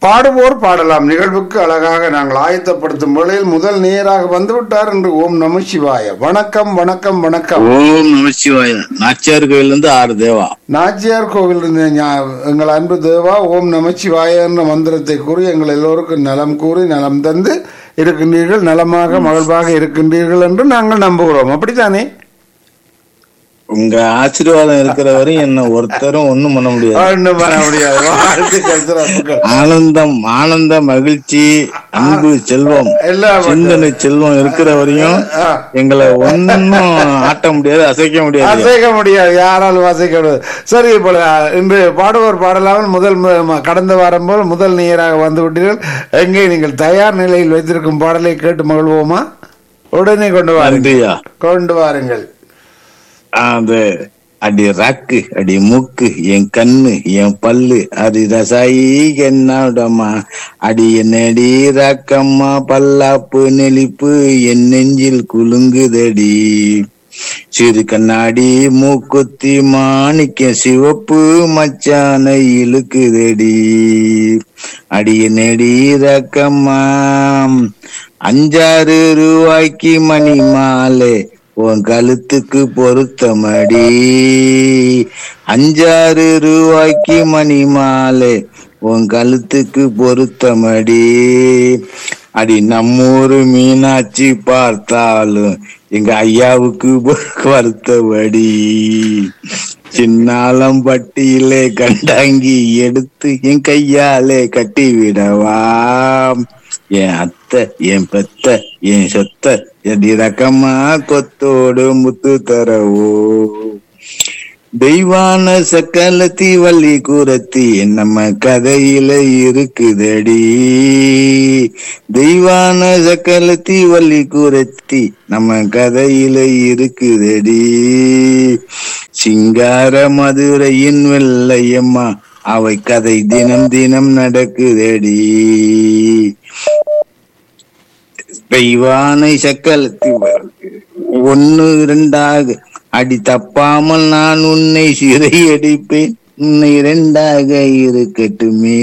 பாடுவோர் பாடலாம் நிகழ்வுக்கு அழகாக நாங்கள் ஆயத்தப்படுத்தும் வேளையில் முதல் நேராக வந்துவிட்டார் என்று ஓம் நம சிவாய வணக்கம் வணக்கம் வணக்கம் ஓம் நமசிவாய நாச்சியார் கோயில்ல இருந்து ஆறு தேவா நாச்சியார் கோவில் இருந்த ஞா- எங்கள் அன்பு தேவா ஓம் நமச்சிவாய என்ற மந்திரத்தை கூறி எங்கள் எல்லோருக்கும் நலம் கூறி நலம் தந்து இருக்கின்றீர்கள் நலமாக மகிழ்வாக இருக்கின்றீர்கள் என்று நாங்கள் நம்புகிறோம் அப்படித்தானே உங்க ஆசீர்வாதம் இருக்கிற வரையும் என்ன ஒருத்தரும் ஒண்ணும் பண்ண முடியாது ஒண்ணும் பண்ண முடியாது வாழ்த்துக்கள் சிறப்புகள் ஆனந்தம் ஆனந்த மகிழ்ச்சி அன்பு செல்வம் எல்லாம் சிந்தனை செல்வம் இருக்கிற வரையும் ஆ. எங்களை ஒன்னும் ஆட்ட முடியாது அசைக்க முடியாது அசைக்க முடியாது யாராலும் அசைக்க முடியாது சரி இப்போ இன்று பாடுவோர் பாடலாமல் முதல் மு- ம- கடந்த வாரம் போல் முதல் நேராக வந்து விட்டீர்கள் எங்கே நீங்கள் தயார் நிலையில் வைத்திருக்கும் பாடலை கேட்டு மகிழ்வோமா உடனே கொண்டு வாருங்கள் நன்றியா கொண்டு வாருங்கள் அந்த அடி ராக்கு அடி மூக்கு என் கண்ணு என் பல்லு அது ரசாயி என்னடமா அடி என்னடி ராக்கம்மா பல்லாப்பு நெளிப்பு என் நெஞ்சில் குலுங்குதடி சிறு கண்ணாடி மூக்குத்தி மாணிக்க சிவப்பு மச்சானை இழுக்குதடி அடிய நெடி ரக்கம்மா அஞ்சாறு ரூபாய்க்கு மணி மாலை உன் கழுத்துக்கு பொருத்தமடி அஞ்சாறு ரூபாய்க்கு மணி மாலை உன் கழுத்துக்கு பொருத்தமடி அடி நம்மூரு மீனாட்சி பார்த்தாலும் எங்க ஐயாவுக்கு வருத்தபடி சின்னாலம் பட்டியிலே கண்டாங்கி எடுத்து என் கையாலே கட்டி விடவா என் அத்தை என் பெத்த என் சொத்த எடி ரக்கமா கொத்தோடு முத்து தரவோ தெய்வான சக்கலத்தி வள்ளி கூரத்தி நம்ம கதையில இருக்குதடி தெய்வான சக்கலத்தி வள்ளி கூரத்தி நம்ம கதையில இருக்குதடி சிங்கார மதுரையின் வெள்ளையம்மா அவை கதை தினம் தினம் நடக்குதடி தெய்வானை சக்கலத்தி ஒன்னு இரண்டாக அடி தப்பாமல் நான் உன்னை சிறையடிப்பேன் உன்னை இரண்டாக இருக்கட்டுமே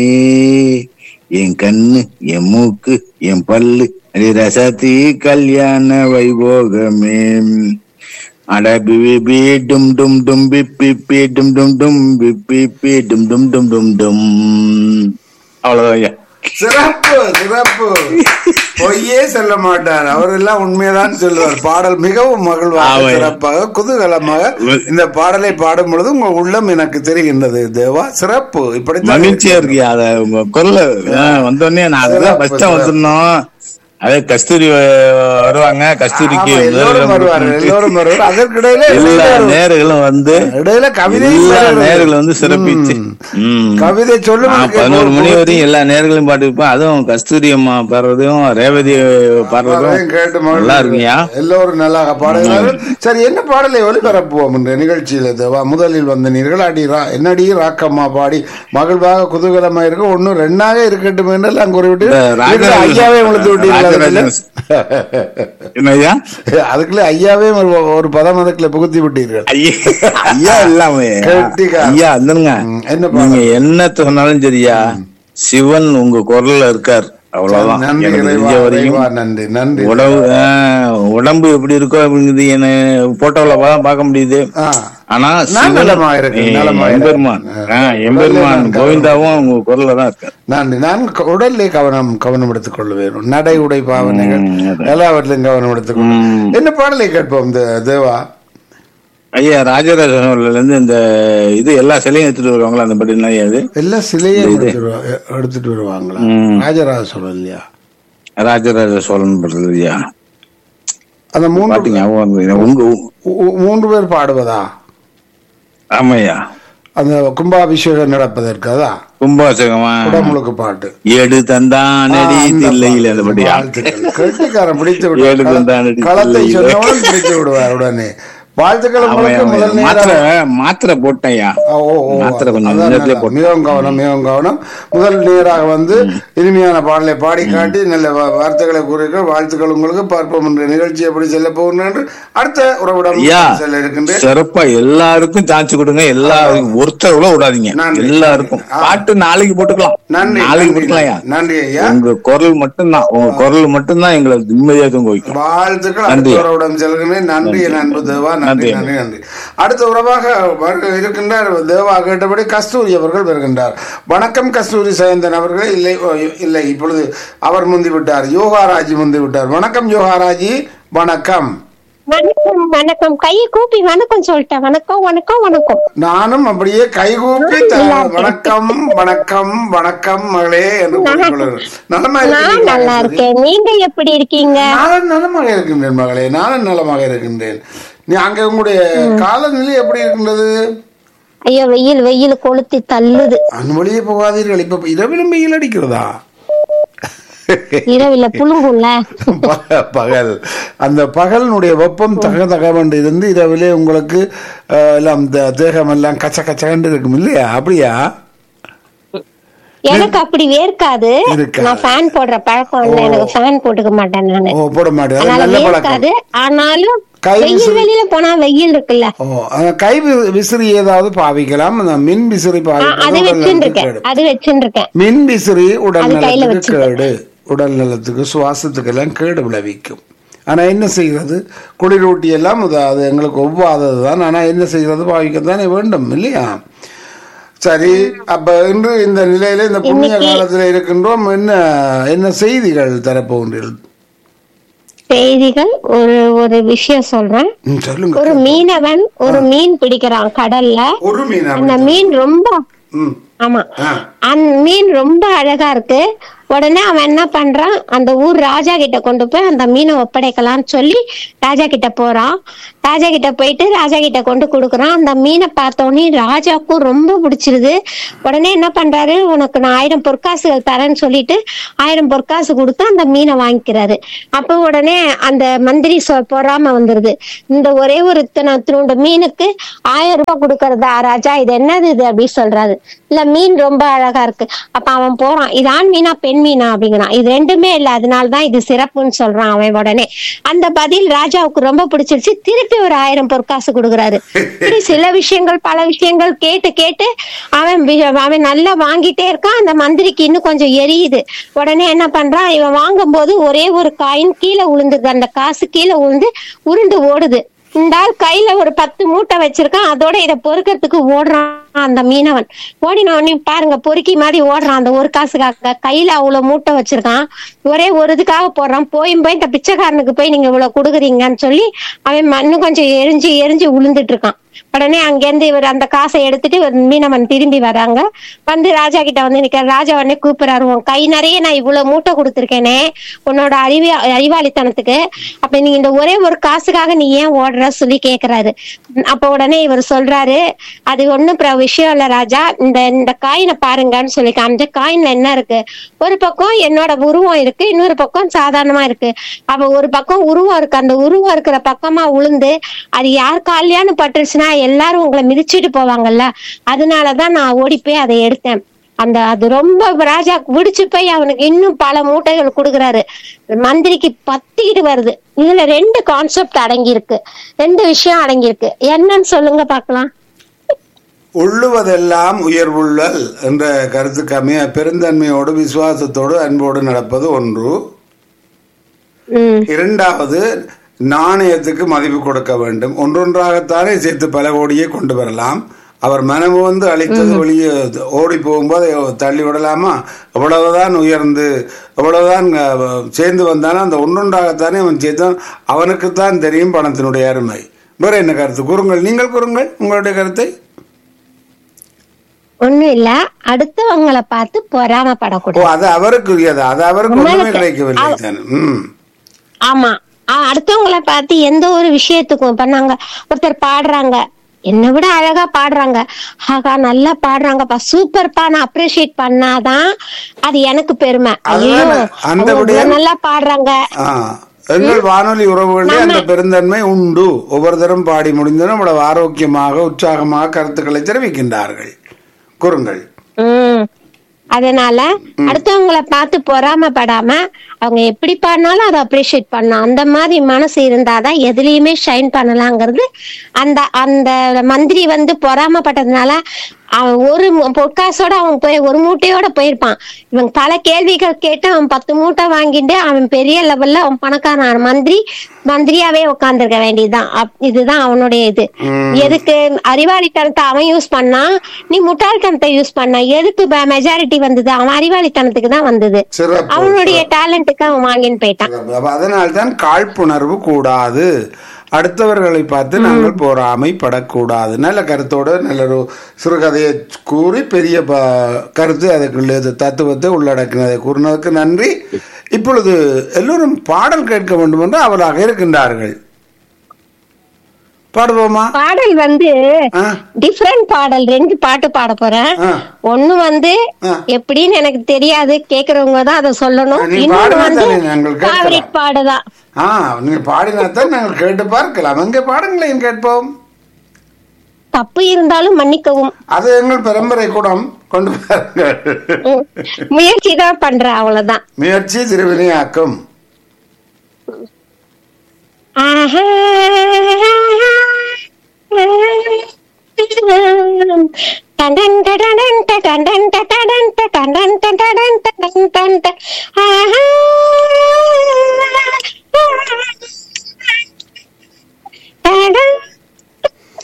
என் கண்ணு என் மூக்கு என் பல்லு அடி ரசத்தி கல்யாண வைபோகமே அட பி பி டும் டும் டும் பி பி பி டும் டும் டும் பி பி பி டும் டும் டும் டும் டும் அவ்வளவுதான் ஐயா சிறப்பு சிறப்பு பொய்யே சொல்ல மாட்டார் அவர் எல்லாம் உண்மையதான் சொல்லுவார் பாடல் மிகவும் மகிழ்வாக ஆமாம். சிறப்பாக குதூகலமாக இந்த பாடலை பாடும் பொழுது உங்க உள்ளம் எனக்கு தெரிகின்றது தேவா சிறப்பு இப்படித்தான் மகிழ்ச்சியா இருக்கு அத உங்க குரல் வந்தோடனே நான் அதெல்லாம் ஃபர்ஸ்ட் வந்துருந்தோம் அதே கஸ்தூரி வ- வருவாங்க கஸ்தூரிக்கு ஆமா, எல்லோரும் முதலிடம் வருவார்கள் கொடுத்து எல்லோரும் வருவார் அதற்கிடையில எல்லா எல்லாரும் நேர்களும் வந்து இடையில கவிதை எல்லா வருகிறது. நேர்களும் வந்து சிறப்பிச்சு ம். கவிதை சொல்லும் நான் பதினோரு மணி வரையும் எல்லா நேர்களும் பாட்டுப்பேன் அதுவும் கஸ்தூரி அம்மா பாடுறதும் ரேவதி பாடுறதும் கேட்டு நல்லா இருக்குங்கய்யா எல்லோரும் நல்லாக பாடுகிறார்கள் சரி என்ன பாடலை ஒளிபரப்புவோம் என்ற நிகழ்ச்சியில் தேவா முதலில் வந்த நீர்கள் அடி ரா என்னடி ராக்கம்மா பாடி மகிழ்வாக குதூகலமா இருக்க ஒன்னும் ரெண்டாக இருக்கட்டும் என்று அங்கு குறிப்பிட்டு இந்த ராஜராஜ- இதுக்குள்ள ஐயாவே உங்களுக்கு விட்டீர்கள் அதுக்குள்ள என்னய்யா அதுக்குள்ள ஐயாவே ஒரு- ஒரு பதம் அதுக்குள்ள புகுத்தி விட்டீர்கள் ஐயா ஐயா இல்லாம கெட்டிக்காரன். ஐயா வந்துருங்க ம், என்ன நீங்க பாடம் என்ன சொன்னாலும் சரியா சிவன் உங்க குரல்ல இருக்கார் அவ்வளவுதான் நன்றி எனக்கு இறைவா, தெரிஞ்ச வரையும் இறைவா, நன்றி நன்றி உடம்பு ஆஹ், உடம்பு எப்படி இருக்கோ அப்படிங்கிறது என்ன போட்டோல தான் பார்க்க முடியுது ஆ. ஆனா நான் சிவன், நலமா இருக்கேன், ஏ, நலமா எம்பெருமான் இருக்கேன். ஆஹ், எம்பெருமான் நான் கோவிந்தாவும் உங்க குரல்ல தான் இருக்கார் நன்றி நான் க- உடல்லே கவனம் கவனம் எடுத்துக் கொள்வேன் நடை உடை பாவனைகள் ம், அதான். எல்லாவற்றிலும் கவனம் எடுத்துக் கொள்வேன் ம். என்ன பாடலை கேட்போம் தே- தேவா ஐயா ராஜராஜ சோழர்ல இருந்து இந்த இது எல்லா சிலையும் எடுத்துட்டு வருவாங்களா அந்த படி என்ன அது எல்லாம் சிலையே எடுத்துட்டு வருவா- எ- எடுத்துட்டு வருவாங்களா ம். ராஜராஜ சோழன் இல்லையா ராஜராஜ சோழன் படுறது ஐயா அந்த மூன்று பாத்தீங்க ஞாபகம் வருது. உங்க உ- உ- மூன்று பேர் பாடுவதா ஆமாய்யா அந்த கும்பாபிஷேகம் நடப்பதற்கு அதா கும்பாசகமா குடமுழுக்கு பாட்டு ஏடு தந்தானடி ஆ, அந்த தில்லையில் பாட்டு. அதுபடியா வாழ்த்துக்கள். கெட்டிக்காரன் பிடித்து ஏழு விடுவார் தந்தானடி களத்தை தில்லையிலே. சொன்னவன் பிடித்து விடுவார் உடனே வாழ்த்துக்கள் உங்களுக்கு முதல் அவன் நேரம் மாத்திரை மாத்திரை போட்டேன்யா ஓ, ஓ, ஓ. மாத்திரை கொஞ்சம் அதான் நேரத்திலே நல்லா. போட்டேன் மிகவும் கவனம் மிகவும் கவனம் முதல் நேராக வந்து இனிமையான பாடலை பாடி காட்டி நல்ல வா- வார்த்தைகளை கூறுங்கள் வாழ்த்துக்கள் உங்களுக்கு பார்ப்போம் என்ற நிகழ்ச்சி எப்படி செல்ல போகிறேன் என்று அடுத்த உறவிடம் ஐயா செல்ல இருக்கின்றேன் சிறப்பா எல்லாருக்கும் சான்ஸ் கொடுங்க எல்லாருக்கும் ஒருத்தர் கூட விடாதீங்க நன்றி. எல்லாருக்கும் ஆ. பாட்டு நாளைக்கு போட்டுக்கலாம் நன்றி நாளைக்கு நன்றி, போட்டுக்கலாம்யா நன்றி ஐயா உங்க குரல் மட்டும்தான் உங்க குரல் மட்டும்தான் எங்களை நிம்மதியா தூங்க வைக்கும் வாழ்த்துக்கள் நன்றி. அடுத்த உறவிடம் செல்கிறேன் நன்றி என் அன்பு தேவா நன்றி நன்றி. நன்றி நன்றி அடுத்த உறவாக வருக- இருக்கின்றார் தேவா கேட்டபடி கஸ்தூரி அவர்கள் வருகின்றார் வணக்கம் கஸ்தூரி சயந்தன் அவர்களே இல்லை ஓ, இல்லை இப்பொழுது அவர் முந்தி விட்டார் யோகாராஜி முந்தி விட்டார் வணக்கம் யோகாராஜி வணக்கம் வணக்கம் வணக்கம் கையை கூப்பி வணக்கம் சொல்லிட்டேன் வணக்கம் வணக்கம் வணக்கம் நானும் அப்படியே கைகூப்பி த- வணக்கம் வணக்கம் வணக்கம் மகளே என்று கூறிக்கொள்கிறேன் நலமா நான் நல்லா இருக்கிறீர்களா, கஸ்தூரி? இருக்கேன் நீங்க எப்படி இருக்கீங்க நானும் நலமாக இருக்கின்றேன் மகளே நானும் நலமாக இருக்கின்றேன் நீ அங்க உங்களுடைய காலநிலை எப்படி இருக்கின்றது ஐயோ வெயில் வெயில் கொளுத்தி தள்ளுது அந்த வழியே போகாதீர்கள் இப்ப இரவிலும் வெயில் அடிக்கிறதா இரவில புழுங்கும்ல பக- பகல் அந்த பகலினுடைய வெப்பம் தக தகவண்டு இருந்து இரவிலே உங்களுக்கு அஹ், எல்லாம் தே- தேகம் எல்லாம் கச்ச கச்சகண்டு இருக்கும் இல்லையா அப்படியா எனக்கு அப்படி வேர்க்காது இருக்காது. நான் ஃபேன் போடுற பழக்கம் இல்லை எனக்கு ஃபேன் போட்டுக்க மாட்டேன் நானு ஓ போட மாட்டேன் அது அதனால நல்ல பழக்கம் வேர்க்காது ஆனாலும் கை வெயில் விசிறி- வெளியில போனா வெயில் இருக்குல்ல ஓ அந்த கை வி- விசிறி ஏதாவது பாவிக்கலாம் அந்த மின் விசிறி ஆ, அது பாவிப்பது உடல் வச்சுட்டு நலத்துக்கு இருக்கேன் கேடு. அது வச்சுட்டு இருக்கேன் மின் விசிறி உடல் அது கையில நலத்துக்கு வச்சுட்டு. கேடு உடல் நலத்துக்கு சுவாசத்துக்கு எல்லாம் கேடு விளைவிக்கும் ஆனா என்ன செய்கிறது குளிரூட்டி எல்லாம் அது அது எங்களுக்கு ஒவ்வாதது தான் ஆனா என்ன செய்கிறது பாவிக்கத்தானே வேண்டும் இல்லையா சரி அப்ப இன்று இந்த நிலையில இந்த புண்ணிய இன்னைக்கு- காலத்துல இருக்கின்றோம் என்ன என்ன செய்திகள் தரப்போன்றீர்கள் செய்திகள் ஒரு ஒரு விஷயம் சொல்றேன் ம், சொல்லுங்க ஒரு மீனவன் ஒரு மீன் பிடிக்கிறான் கடல்ல ஒரு மீன் அந்த அப்படி. மீன் ரொம்ப ம் ஆமா ஆ. அந்த மீன் ரொம்ப அழகா இருக்கு உடனே அவன் என்ன பண்றான் அந்த ஊர் ராஜா கிட்ட கொண்டு போய் அந்த மீனை ஒப்படைக்கலாம்னு சொல்லி ராஜா கிட்ட போறான் ராஜா கிட்ட போயிட்டு ராஜா கிட்ட கொண்டு கொடுக்குறான் அந்த மீனை பார்த்த உடனே ராஜாவுக்கும் ரொம்ப பிடிச்சிருது உடனே என்ன பண்றாரு உனக்கு நான் ஆயிரம் பொற்காசுகள் தரேன்னு சொல்லிட்டு ஆயிரம் பொற்காசு கொடுத்து அந்த மீனை வாங்கிக்கிறாரு அப்ப உடனே அந்த மந்திரி சொ- பொறாம வந்துருது இந்த ஒரே ஒரு இத்தனை இத்தினோண்டு மீனுக்கு ஆயிரம் ரூபாய் கொடுக்கறதா ராஜா இது என்னது இது அப்படின்னு சொல்றாரு இல்ல மீன் ரொம்ப அழகா இருக்கு அப்ப அவன் போறான் இது ஆண் மீனா பெண் மீனா அப்படிங்கிறான் இது ரெண்டுமே இல்ல அதனாலதான் இது சிறப்புன்னு சொல்றான் அவன் உடனே அந்த பதில் ராஜாவுக்கு ரொம்ப பிடிச்சிருச்சு திருப்பி ஒரு ஆயிரம் பொற்காசு கொடுக்குறாரு இப்படி சில விஷயங்கள் பல விஷயங்கள் கேட்டு கேட்டு அவன் வி- அவன் நல்லா வாங்கிட்டே இருக்கான் அந்த மந்திரிக்கு இன்னும் கொஞ்சம் எரியுது உடனே என்ன பண்றான் இவன் வாங்கும் போது ஒரே ஒரு காயின் கீழே விழுந்துது அந்த காசு கீழே விழுந்து உருண்டு ஓடுது இந்த ஆள் கையில ஒரு பத்து மூட்டை வச்சிருக்கான் அதோட இத பொறுக்கிறதுக்கு ஓடுறான் அந்த மீனவன் ஓடின உடனே பாருங்க பொறுக்கி மாதிரி ஓடுறான் அந்த ஒரு காசுக்காக கையில அவ்வளவு மூட்டை வச்சிருக்கான் ஒரே ஒரு இதுக்காக போடுறான் போயும் போய் இந்த பிச்சைக்காரனுக்கு போய் நீங்க இவ்வளவு கொடுக்குறீங்கன்னு சொல்லி அவன் மண்ணு கொஞ்சம் எரிஞ்சு எரிஞ்சு உளுந்துட்டு இருக்கான் உடனே அங்கிருந்து இவர் அந்த காசை எடுத்துட்டு இவர் மீனவன் திரும்பி வராங்க வந்து ராஜா கிட்ட வந்து நிக்கிற ராஜா உடனே கூப்பிடுறாரு உன் கை நிறைய நான் இவ்வளவு மூட்டை கொடுத்துருக்கேனே உன்னோட அறிவி அறிவாளித்தனத்துக்கு அப்ப நீ இந்த ஒரே ஒரு காசுக்காக நீ ஏன் ஓடுற சொல்லி கேக்குறாரு அப்ப உடனே இவர் சொல்றாரு அது ஒண்ணும் பிர- விஷயம் இல்ல ராஜா இந்த இந்த காயினை பாருங்கன்னு சொல்லி காமிச்ச காயின்ல என்ன இருக்கு ஒரு பக்கம் என்னோட உருவம் இருக்கு இன்னொரு பக்கம் சாதாரணமா இருக்கு அப்ப ஒரு பக்கம் உருவம் இருக்கு அந்த உருவம் இருக்கிற பக்கமா உளுந்து அது யார் காலியான்னு பட்டுருச்சுன்னா எல்லாரும் உங்களை மிதிச்சிட்டு போவாங்கல்ல அதனாலதான் நான் ஓடி போய் அதை எடுத்தேன் அந்த அது ரொம்ப ராஜா விடிச்சு போய் அவனுக்கு இன்னும் பல மூட்டைகள் கொடுக்குறாரு மந்திரிக்கு பத்திக்கிட்டு வருது இதுல ரெண்டு கான்செப்ட் அடங்கி இருக்கு ரெண்டு விஷயம் அடங்கி இருக்கு என்னன்னு சொல்லுங்க பாக்கலாம் உள்ளுவதெல்லாம் உயர்வுள்ளல் என்ற கருத்துக்கு அமைய பெருந்தன்மையோடு விசுவாசத்தோடு அன்போடு நடப்பது ஒன்று உம் இரண்டாவது நாணயத்துக்கு மதிப்பு கொடுக்க வேண்டும் ஒன்றொன்றாகத்தானே சேர்த்து பல கோடியே கொண்டு வரலாம் அவர் மனமு வந்து அழித்தது வெளியே ஓடி போகும்போது தள்ளி விடலாமா எவ்வளவுதான் உயர்ந்து எவ்வளவுதான் அஹ், சேர்ந்து வந்தாலும் அந்த ஒன்றொன்றாகத்தானே அவன் சேர்த்தான் அவனுக்குத்தான் தெரியும் பணத்தினுடைய அருமை வேற என்ன கருத்து கூறுங்கள் நீங்கள் கூறுங்கள் உங்களுடைய கருத்தை ஒண்ணும் இல்ல அடுத்தவங்களை பார்த்து ஓ பொறாமப்படக்கூடாது அது அவருக்குரியது அது அவருக்கு ஒண்ணுமே உங்களுக்கு- கிடைக்கவில்லை தானே ம் ஆமா ஆ, அடுத்தவங்கள பார்த்து எந்த ஒரு விஷயத்துக்கும் இப்ப நாங்க ஒருத்தர் பாடுறாங்க என்னை விட அழகா பாடுறாங்க ஆகா நல்லா பாடுறாங்கப்பா சூப்பர்ப்பா நான் அப்ரிஷியேட் பண்ணாதான் அது எனக்கு பெருமை ஐயோ அதுதானே, அந்த அவங்க விடயம் இவ்வளவு நல்லா பாடுறாங்க ஆ எங்கள் வானொலி உறவுகளே அந்த பெருந்தன்மை உண்டு ஒவ்வொருத்தரும் பாடி முடிந்ததும் அவ்வளவு ஆரோக்கியமாக உற்சாகமாக கருத்துக்களை தெரிவிக்கின்றார்கள் கூறுங்கள் உம் அதனால அடுத்தவங்களை பார்த்து பொறாமைப்படாம அவங்க எப்படி பாடினாலும் அதை அப்ரிஷியேட் பண்ணணும் அந்த மாதிரி மனசு இருந்தாதான் எதுலயுமே ஷைன் பண்ணலாங்கிறது அந்த அந்த மந்திரி வந்து பொறாமைப்பட்டதுனால அவன் ஒரு மு- பொற்காசோட அவன் போய் ஒரு மூட்டையோட போயிருப்பான் இவன் பல கேள்விகள் கேட்டு அவன் பத்து மூட்டை வாங்கிட்டு அவன் பெரிய லெவல்ல அவன் பணக்காரன் மந்திரி மந்திரியாவே உட்கார்ந்திருக்க வேண்டியதுதான் அப்- இதுதான் அவனுடைய இது எதுக்கு அறிவாளித்தனத்தை அவன் யூஸ் பண்ணா நீ முட்டாள்தனத்தை யூஸ் பண்ண எதுக்கு மெஜாரிட்டி வந்தது அவன் அறிவாளித்தனத்துக்கு தான் வந்தது சிறப்பு அவனுடைய டேலண்ட்டுக்கு அவன் வாங்கின்னு போயிட்டான் அப்ப அதனால்தான் காழ்ப்புணர்வு கூடாது அடுத்தவர்களை பார்த்து நாங்கள் பொறாமைப்படக்கூடாது நல்ல கருத்தோடு நல்ல ஒரு சிறுகதையை கூறி பெரிய ப- கருத்து அதுக்குள்ள இது தத்துவத்தை உள்ளடக்கினதை கூறினதுக்கு நன்றி இப்பொழுது எல்லோரும் பாடல் கேட்க வேண்டும் என்று அவராக இருக்கின்றார்கள் பாடுவோமா பாடல் வந்து ஆ, டிஃப்ரெண்ட் பாடல் ரெண்டு பாட்டு பாட போறேன் ஆ. ஒண்ணு வந்து ஆ. எப்படின்னு எனக்கு தெரியாது கேக்குறவங்க தான் அதை சொல்லணும் நீ இன்னொன்னு பாடுனா வந்து தானே நாங்கள் கேட்கலாம். ஃபேவரட் பாடுதான் ஆ நீங்கள் பாடினாத்தான் நாங்கள் கேட்டு பார்க்கலாம் எங்கே பாடுங்களேன் கேட்போம் தப்பு இருந்தாலும் மன்னிக்கவும் அது எங்கள் பரம்பரை கூடம் கொண்டு பாருங்கள் உம். முயற்சி தான் பண்றேன் அவ்வளவுதான் முயற்சி திருவினையாக்கும் ஆஹா. டடன் டடன் டடன் டடன் டடன் டடன் டடன் டடன் டடன் டன். ஆஹா.